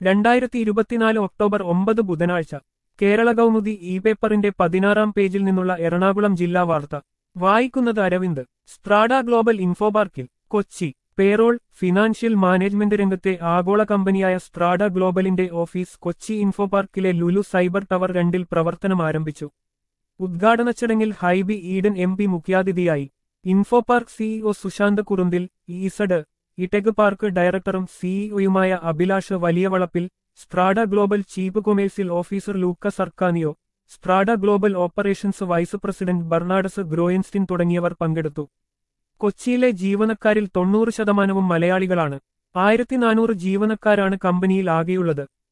രണ്ടായിരത്തി ഇരുപത്തിനാല് ഒക്ടോബർ ഒമ്പത് ബുധനാഴ്ച കേരള കൗമുദി ഇ പേപ്പറിന്റെ പതിനാറാം പേജിൽ നിന്നുള്ള എറണാകുളം ജില്ലാ വാർത്ത വായിക്കുന്നത് അരവിന്ദ് സ്ട്രാഡ ഗ്ലോബൽ ഇൻഫോപാർക്കിൽ കൊച്ചി പേറോൾ ഫിനാൻഷ്യൽ മാനേജ്മെന്റ് രംഗത്തെ ആഗോള കമ്പനിയായ സ്ട്രാഡ ഗ്ലോബലിന്റെ ഓഫീസ് കൊച്ചി ഇൻഫോപാർക്കിലെ ലുലു സൈബർ ടവർ രണ്ടിൽ പ്രവർത്തനം ആരംഭിച്ചു ഉദ്ഘാടന ചടങ്ങിൽ ഹൈബി ഈഡൻ എം പി മുഖ്യാതിഥിയായി Infopark CEO Sushant Kurunthil Z ഇടെക് പാർക്ക് ഡയറക്ടറും സിഇഒയുമായ Abhilash Valiyavalappil Strada global chief commercial officer Luca Sarcanio Strada global operations vice president Bernardus Groenstein തുടങ്ങിയവർ പങ്കെടുത്തു കൊച്ചിയിലെ ജീവനക്കാരിൽ തൊണ്ണൂറ് ശതമാനവും മലയാളികളാണ് ആയിരത്തി നാനൂറ് ജീവനക്കാരാണ് കമ്പനിയിൽ ആകെയുള്ളത്